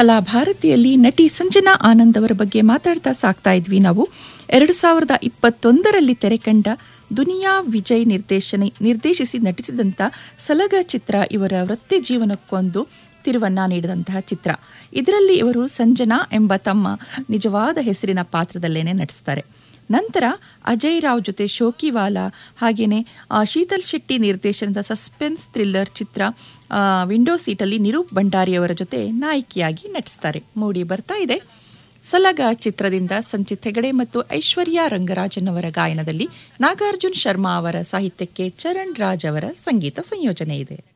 ಕಲಾಭಾರತಿಯಲ್ಲಿ ನಟಿ ಸಂಜನಾ ಆನಂದ್ ಅವರ ಬಗ್ಗೆ ಮಾತಾಡ್ತಾ ಸಾಕ್ತಾ ಇದ್ವಿ ನಾವು ಎರಡು ಸಾವಿರದ ಇಪ್ಪತ್ತೊಂದರಲ್ಲಿ ತೆರೆಕಂಡ ದುನಿಯಾ ವಿಜಯ್ ನಿರ್ದೇಶನ ನಿರ್ದೇಶಿಸಿ ನಟಿಸಿದಂಥ ಸಲಗ ಚಿತ್ರ ಇವರ ವೃತ್ತಿ ಜೀವನಕ್ಕೊಂದು ತಿರುವನ್ನ ನೀಡಿದಂತಹ ಚಿತ್ರ ಇದರಲ್ಲಿ ಇವರು ಸಂಜನಾ ಎಂಬ ತಮ್ಮ ನಿಜವಾದ ಹೆಸರಿನ ಪಾತ್ರದಲ್ಲೇನೆ ನಟಿಸ್ತಾರೆ ನಂತರ ಅಜಯ್ ರಾವ್ ಜೊತೆ ಶೋಕಿವಾಲಾ ಹಾಗೇನೆ ಆ, ಶೀತಲ್ ಶೆಟ್ಟಿ ನಿರ್ದೇಶನದ ಸಸ್ಪೆನ್ಸ್ ಥ್ರಿಲ್ಲರ್ ಚಿತ್ರ ಆ, ವಿಂಡೋ ಸೀಟಲ್ಲಿ ನಿರೂಪ್ ಭಂಡಾರಿಯವರ ಜೊತೆ ನಾಯಕಿಯಾಗಿ ನಟಿಸ್ತಾರೆ ಮೂಡಿ ಬರ್ತಾ ಇದೆ ಸಲಗ ಚಿತ್ರದಿಂದ ಸಂಚಿತ್ ಹೆಗಡೆ ಮತ್ತು ಐಶ್ವರ್ಯ ರಂಗರಾಜನ್ ಅವರ ಗಾಯನದಲ್ಲಿ ನಾಗಾರ್ಜುನ್ ಶರ್ಮಾ ಅವರ ಸಾಹಿತ್ಯಕ್ಕೆ ಚರಣ್ ರಾಜ್ ಅವರ ಸಂಗೀತ ಸಂಯೋಜನೆ ಇದೆ